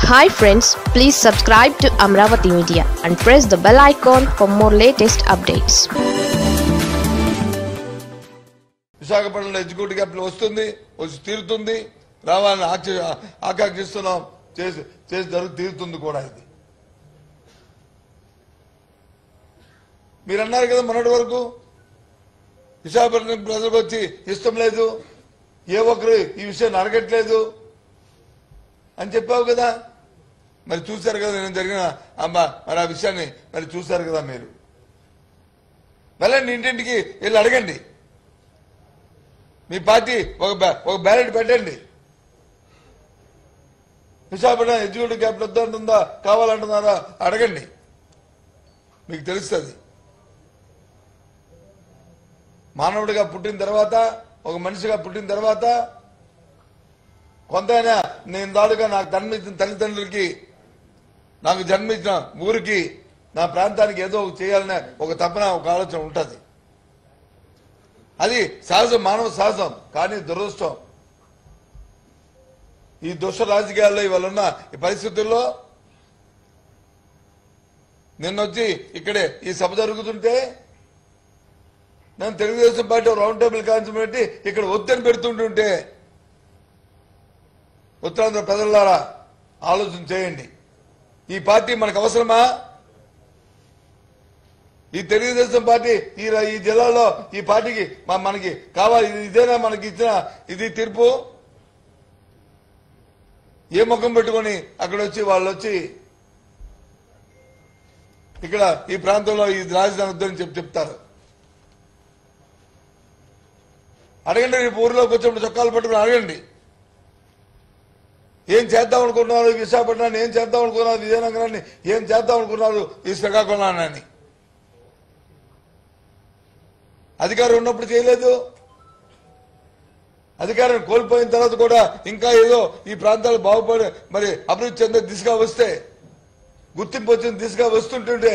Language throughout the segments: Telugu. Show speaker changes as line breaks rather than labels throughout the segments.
hi friends please subscribe to Amaravati media and press the bell icon for more latest updates
విశాఖపట్నంలో ఎగ్జిక్యూటివ్ క్యాపిటల్ వస్తుంది వచ్చి తీరుతుంది రావాలని ఆక్ష- ఆకాంక్షిస్తున్నాం చేసి చేసి జరుగు తీరుతుంది కూడా ఇది మీరు అన్నారు కదా మొన్నటి వరకు విశాఖపట్నం ప్రజలకు వచ్చి ఇష్టం లేదు ఏ ఒక్కరు ఈ విషయాన్ని అడగట్లేదు అని చెప్పావు కదా మరి చూశారు కదా నేను జరిగిన అమ్మ మరి ఆ విషయాన్ని మరి చూశారు కదా మీరు వెళ్ళండి ఇంటింటికి వెళ్ళి అడగండి మీ పార్టీ ఒక బ్యా- ఒక బ్యాలెట్ పెట్టండి విశాఖపట్నం ఎగ్జిక్యూటివ్ క్యాపిటల్ వద్దంటుందా కావాలంటున్నారా అడగండి మీకు తెలుస్తుంది మానవుడిగా పుట్టిన తర్వాత ఒక మనిషిగా పుట్టిన తర్వాత కొంతైనా నేను దాడుగా నాకు జన్మించిన తల్లిదండ్రులకి నాకు జన్మించిన ఊరికి నా ప్రాంతానికి ఏదో ఒకటి చేయాలనే ఒక తపన ఒక ఆలోచన ఉంటుంది అది సహజం మానవ సహజం కానీ దురదృష్టం ఈ దుష్ట రాజకీయాల్లో ఇవాళ ఉన్న ఈ పరిస్థితుల్లో నిన్నొచ్చి ఇక్కడే ఈ సభ జరుగుతుంటే నేను Telugu Desam party round table concept పెట్టి ఇక్కడ ఒత్తిడి పెడుతుంటుంటే ఉత్తరాంధ్ర ప్రజలారా ఆలోచన చేయండి ఈ పార్టీ మనకు అవసరమా ఈ తెలుగుదేశం పార్టీ ఈ ర- ఈ జిల్లాలో ఈ పార్టీకి మ- మనకి కావాలి ఇది- ఇదేనా మనకి ఇచ్చిన ఇది తీర్పు ఏ ముఖం పెట్టుకొని అక్కడ వచ్చి వాళ్ళు వచ్చి ఇక్కడ ఈ ప్రాంతంలో ఈ రాజధాని వద్దని చెప్పి చెప్తారు అడగండి రేపు ఊర్లోకి వచ్చినప్పుడు చొక్కాలు పట్టుకుని అడగండి ఏం చేద్దాం అనుకున్నారు విశాఖపట్నాన్ని ఏం చేద్దాం అనుకున్నారు విజయనగరాన్ని ఏం చేద్దాం అనుకున్నారు ఈ శ్రీకాకుళాన్ని అధికారం ఉన్నప్పుడు చేయలేదు అధికారం కోల్పోయిన తర్వాత కూడా ఇంకా ఏదో ఈ ప్రాంతాలు బాగుపడి మరి అభివృద్ధి చెందే దిశగా వస్తే గుర్తింపు వచ్చిన దిశగా వస్తుంటుంటే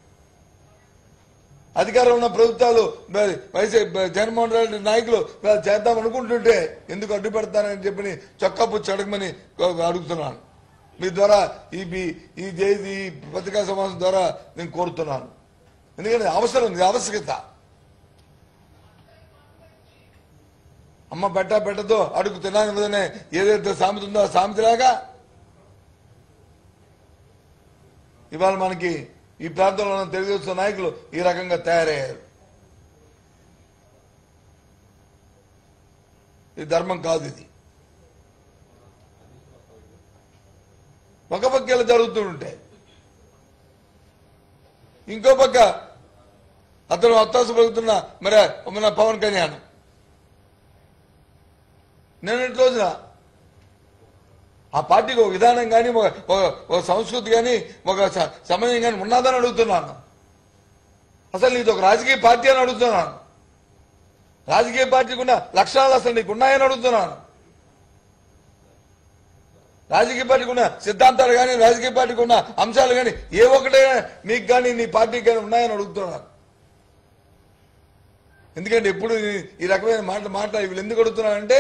అధికారం ఉన్న ప్రభుత్వాలు మరి వైసీపీ జగన్మోహన్ రెడ్డి నాయకులు ఇలా చేద్దాం అనుకుంటుంటే ఎందుకు అడ్డుపెడతానని చెప్పి చొక్కా పుచ్చి అడగమని అడుగుతున్నాను మీ ద్వారా ఈ మీ- ఈ జే- ఈ పత్రికా సమావేశం ద్వారా నేను కోరుతున్నాను ఎందుకంటే అవసరం ఇది ఆవశ్యకత అమ్మ పెట్ట పెట్టదో అడుగు తినాలి మీదనే ఏదైతే సామెత ఉందో ఆ సామెతలాగా ఇవాళ మనకి ఈ ప్రాంతంలో ఉన్న తెలుగుదేశం నాయకులు ఈ రకంగా తయారయ్యారు ఇది ధర్మం కాదు ఇది ఒక పక్క ఇలా జరుగుతుంటే ఇంకో పక్క అతను అత్తాసు పలుకుతున్న మరి మన పవన్ కళ్యాణ్ నిన్నటి రోజున ఆ పార్టీకి ఒక విధానం కానీ ఒక ఒక- ఒక సంస్కృతి కానీ ఒక స- సమయం కానీ ఉన్నదని అడుగుతున్నాను అసలు నీది ఒక రాజకీయ పార్టీ అని అడుగుతున్నాను రాజకీయ పార్టీకి ఉన్న లక్షణాలు అసలు నీకు ఉన్నాయని అడుగుతున్నాను రాజకీయ పార్టీకి ఉన్న సిద్ధాంతాలు కానీ రాజకీయ పార్టీకి ఉన్న అంశాలు కానీ ఏ ఒక్కటైనా నీకు కానీ నీ పార్టీకి కానీ ఉన్నాయని అడుగుతున్నాను ఎందుకంటే ఎప్పుడు ఈ- ఈ రకమైన మాట మాట్లాడి వీళ్ళు ఎందుకు అడుగుతున్నానంటే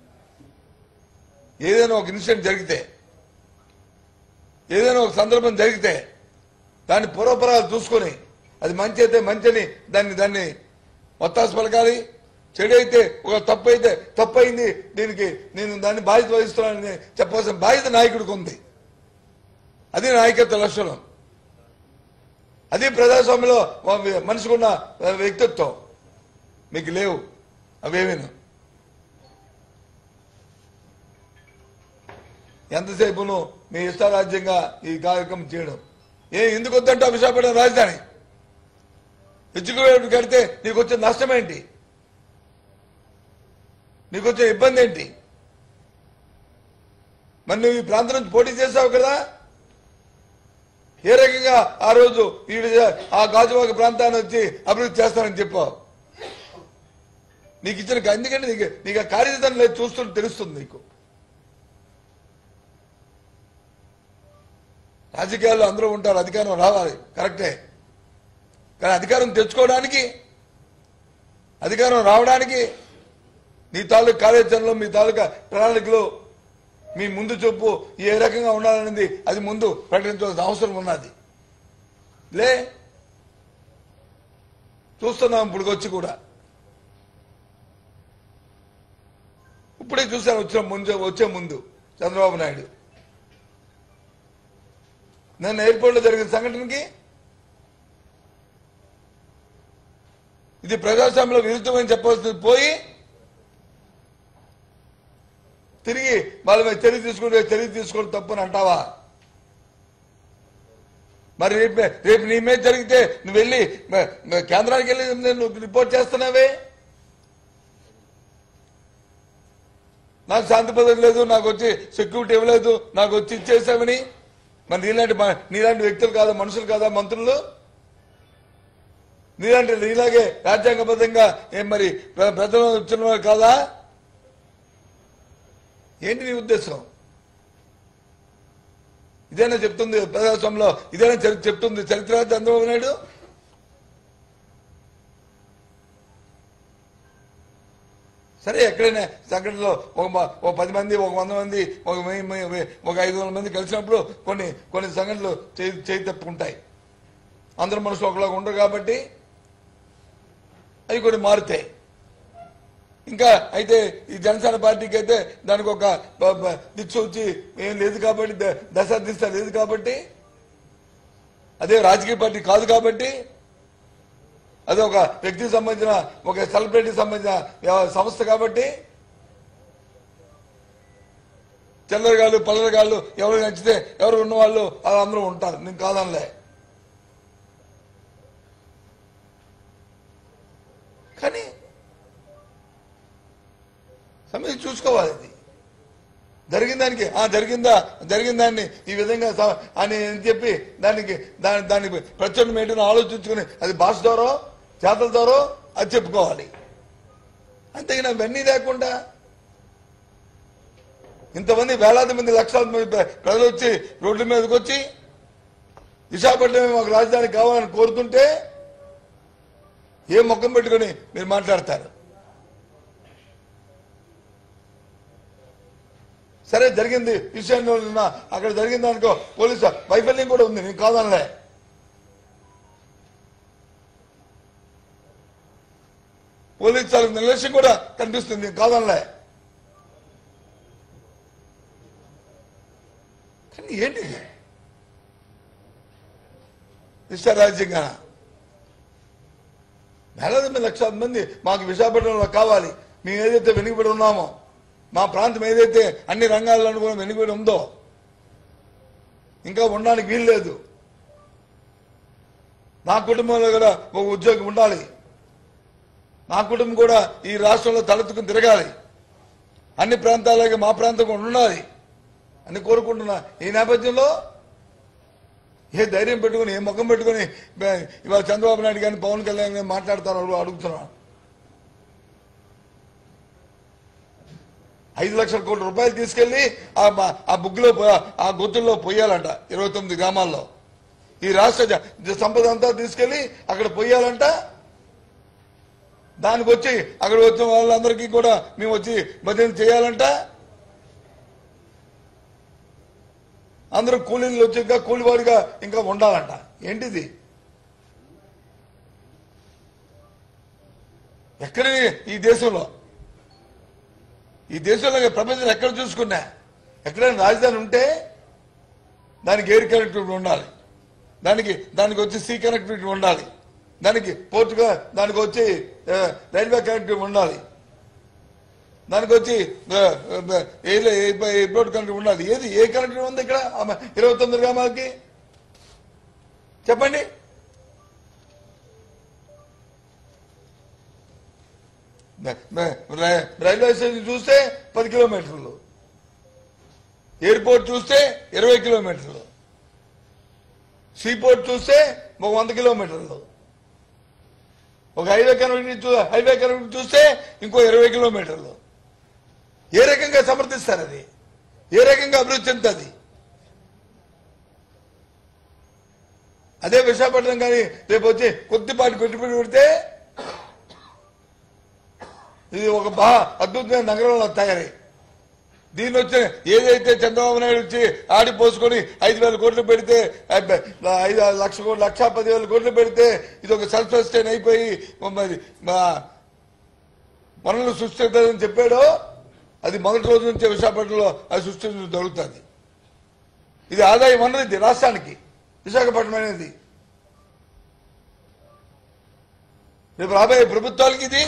ఏదైనా ఒక ఇన్సిడెంట్ జరిగితే ఏదైనా ఒక సందర్భం జరిగితే దాన్ని పూర్వపరాలు చూసుకొని అది మంచి అయితే మంచిని దాన్ని దాన్ని ఒత్తాసు పలకాలి చెడు అయితే ఒక తప్పు అయితే తప్పు అయింది దీనికి నేను దాన్ని బాధ్యత వహిస్తున్నానని చెప్పవలసిన బాధ్యత నాయకుడికి ఉంది అది నాయకత్వ లక్షణం అది ప్రజాస్వామ్యంలో ఒక మనిషికి ఉన్న వ్యక్తిత్వం మీకు లేవు అవేమీను ఎంతసేపును మీ ఇష్టారాజ్యంగా ఈ కార్యక్రమం చేయడం ఏ ఎందుకు వద్దంటావు విశాఖపట్నం రాజధాని ఎగ్జిక్యూటివ్ కడితే నీకు వచ్చే నష్టం ఏంటి నీకు వచ్చే ఇబ్బంది ఏంటి మరి నువ్వు ఈ ప్రాంతం నుంచి పోటీ చేసావు కదా ఏ రకంగా ఆ రోజు ఈ విధ- ఆ గాజువాక ప్రాంతాన్ని వచ్చి అభివృద్ధి చేస్తానని చెప్పావు నీకు ఇచ్చిన ఎందుకంటే నీకు నీకు ఆ కార్యదర్శనం లేదు చూస్తుంటే తెలుస్తుంది నీకు రాజకీయాల్లో అందరూ ఉంటారు అధికారం రావాలి కరెక్టే కానీ అధికారం తెచ్చుకోవడానికి అధికారం రావడానికి నీ తాలూకు కార్యాచరణలో మీ తాలూకా ప్రణాళికలు మీ ముందు చూపు ఏ రకంగా ఉండాలనేది అది ముందు ప్రకటించవలసిన అవసరం ఉన్నది లే చూస్తున్నాం ఇప్పుడు వచ్చి కూడా ఇప్పుడే చూశాను వచ్చిన ముందు వచ్చే ముందు చంద్రబాబు నాయుడు నన్ను ఎయిర్పోర్ట్ లో జరిగిన సంఘటనకి ఇది ప్రజాస్వామ్యంలో విరుద్ధమని చెప్పాల్సింది పోయి తిరిగి వాళ్ళ మీద చర్య తీసుకుంటే చర్య తీసుకోవడం తప్పని అంటావా మరి రేపు రేపు నీ మీద జరిగితే నువ్వు వెళ్ళి మ- మ- కేంద్రానికి వెళ్ళి నువ్వు రిపోర్ట్ చేస్తున్నావే నాకు శాంతి భద్రత లేదు నాకు వచ్చి సెక్యూరిటీ ఇవ్వలేదు నాకు వచ్చి ఇచ్చేసామని మరి నీలాంటి మ- నీలాంటి వ్యక్తులు కాదా మనుషులు కాదా మంత్రులు నీలాంటి నీలాగే రాజ్యాంగబద్ధంగా ఏం మరి ప్ర- ప్రజలు వచ్చిన వారు కాదా ఏంటి నీ ఉద్దేశం ఇదేనా చెప్తుంది ప్రజాస్వామ్యంలో ఇదేనా చరి- చెప్తుంది చరిత్ర చంద్రబాబు నాయుడు సరే ఎక్కడైనా సంఘటనలో ఒక మ- ఒక పది మంది ఒక వంద మంది ఒక వెయ్యి- వెయ్యి- ఒక ఐదు వందల మంది కలిసినప్పుడు కొన్ని కొన్ని సంఘటనలు చేయి చేయి తప్పుకుంటాయి అందరు మనుషులు ఒకలాగా ఉండరు కాబట్టి అవి కొన్ని మారుతాయి ఇంకా అయితే ఈ జనసేన పార్టీకి అయితే దానికి ఒక ప- ప- దిక్సు వచ్చి ఏం లేదు కాబట్టి ద- దశ దిశ లేదు కాబట్టి అదే రాజకీయ పార్టీ కాదు కాబట్టి అదే ఒక వ్యక్తికి సంబంధించిన ఒక సెలబ్రిటీకి సంబంధించిన వ్యవ- సంస్థ కాబట్టి చిల్లరగాళ్ళు పల్లరగాళ్ళు ఎవరు నచ్చితే ఎవరు ఉన్నవాళ్ళు వాళ్ళందరూ ఉంటారు నేను కాదనలే కానీ సమయం చూసుకోవాలి ఇది జరిగిన దానికి ఆ జరిగిందా జరిగిన దాన్ని ఈ విధంగా స- అని అని చెప్పి దానికి దాని దానికి ప్రత్యామ్నాయం ఆలోచించుకుని అది భాష ద్వారా చేతల ద్వారా అది చెప్పుకోవాలి అంతేగాని అవన్నీ లేకుండా ఇంతమంది వేలాది మంది లక్షల మంది ప్ర- ప్రజలు వచ్చి రోడ్ల మీదకి వచ్చి విశాఖపట్నమే మాకు రాజధాని కావాలని కోరుతుంటే ఏ ముఖం పెట్టుకొని మీరు మాట్లాడతారు సరే జరిగింది విషయంలో ఉన్న అక్కడ జరిగింది అనుకో పోలీసు వైఫల్యం కూడా ఉంది నేను కాదనలే పోలీసు వాళ్ళకి నిర్లక్ష్యం కూడా కనిపిస్తుంది నేను కాదనలే కానీ ఏంటి విశ్వరాజ్యంగా వేలాది మంది లక్షల మంది మాకు విశాఖపట్నంలో కావాలి మేము ఏదైతే వెనుకబడి ఉన్నామో మా ప్రాంతం ఏదైతే అన్ని రంగాల్లో కూడా వెనుకబడి ఉందో ఇంకా ఉండడానికి వీలు లేదు నా కుటుంబంలో కూడా ఒక ఉద్యోగం ఉండాలి నా కుటుంబం కూడా ఈ రాష్ట్రంలో తలెత్తుకుని తిరగాలి అన్ని ప్రాంతాలకి మా ప్రాంతం కూడా ఉండాలి అని కోరుకుంటున్నా ఈ నేపథ్యంలో ఏ ధైర్యం పెట్టుకుని ఏ ముఖం పెట్టుకుని బ- ఇవాళ చంద్రబాబు నాయుడు కానీ పవన్ కళ్యాణ్ కానీ మాట్లాడతారో అడుగుతున్నాను ఐదు లక్షల కోట్ల రూపాయలు తీసుకెళ్లి ఆ బ- ఆ బుగ్గులో పో- ఆ గుర్తుల్లో పోయాలంట ఇరవై తొమ్మిది గ్రామాల్లో ఈ రాష్ట్ర జ- జ- సంపద అంతా తీసుకెళ్లి అక్కడ పోయాలంట దానికి వచ్చి అక్కడ వచ్చిన వాళ్ళందరికీ కూడా మేము వచ్చి భజన చేయాలంట అందరూ కూలీలు వచ్చి ఇంకా కూలివాడిగా ఇంకా ఉండాలంట ఏంటిది ఎక్కడ ఈ దేశంలో ఈ దేశంలో ప్రపంచంలో ఎక్కడ చూసుకున్నా ఎక్కడైనా రాజధాని ఉంటే దానికి ఎయిర్ కనెక్టివిటీ ఉండాలి దానికి దానికి వచ్చి సీ కనెక్టివిటీ ఉండాలి దానికి పోర్టుగా దానికి వచ్చి ఆ, రైల్వే కనెక్టివిటీ ఉండాలి దానికి వచ్చి ఆ, ఆ, ఎయిర్ ఎయిర్పోర్ట్ కనెక్టివిటీ ఉండాలి ఏది ఏ కనెక్టివిటీ ఉంది ఇక్కడ ఆమె ఇరవై తొమ్మిది గ్రామాలకి చెప్పండి మ- మ- ర- రైల్వే స్టేషన్ చూస్తే పది కిలోమీటర్లు ఎయిర్పోర్ట్ చూస్తే ఇరవై కిలోమీటర్లు సీపోర్ట్ చూస్తే ఒక వంద కిలోమీటర్లు ఒక హైవే కనెక్టివిటీ చూ- హైవే కనెక్టివిటీ చూస్తే ఇంకో ఇరవై కిలోమీటర్లు ఏ రకంగా సమర్థిస్తారు అది ఏ రకంగా అభివృద్ధి చెందుతుంది అదే విశాఖపట్నం కానీ రేపు వచ్చి కొద్దిపాటి పెట్టుబడి పెడితే ఇది ఒక బాగా అద్భుతమైన నగరంలో తయారై దీని వచ్చిన ఏదైతే చంద్రబాబు నాయుడు వచ్చి ఆడి పోసుకొని ఐదు వేల కోట్లు పెడితే అబ్బ, ఐదు లక్ష కోట్లు లక్ష పదివేల కోట్లు పెడితే ఇది ఒక సెల్ఫ్ సస్టైన్ అయిపోయి మరి మా వనరులు సృష్టిస్తుందని చెప్పాడో అది మొదటి రోజు నుంచే విశాఖపట్నంలో అది సృష్టించడం జరుగుతుంది ఇది ఆదాయం వనరు ఇది రాష్ట్రానికి విశాఖపట్నం అనేది రేపు రాబోయే ప్రభుత్వాలకి ఇది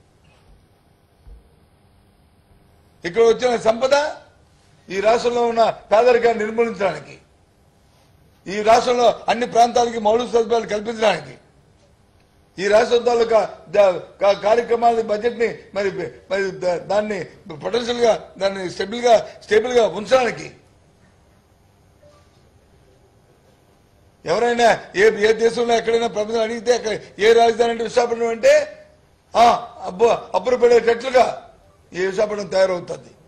ఇక్కడ వచ్చిన సంపద ఈ రాష్ట్రంలో ఉన్న పేదరికాన్ని నిర్మూలించడానికి ఈ రాష్ట్రంలో అన్ని ప్రాంతాలకి మౌలిక సదుపాయాలు కల్పించడానికి ఈ రాష్ట్రం తాలూకా ద- కా- కార్యక్రమాలని బడ్జెట్ ని మరి మరి ద- దాన్ని పొటెన్షియల్ గా దాన్ని స్టెబుల్ గా స్టేబుల్ గా ఉంచడానికి ఎవరైనా ఏ ఏ దేశంలో ఎక్కడైనా ప్రపంచం అడిగితే అక్కడ ఏ రాజధాని అంటే విశాఖపట్నం అంటే ఆ, అబ్బో అబ్బురు పడేటట్లుగా ఈ విశాఖపట్నం తయారవుతుంది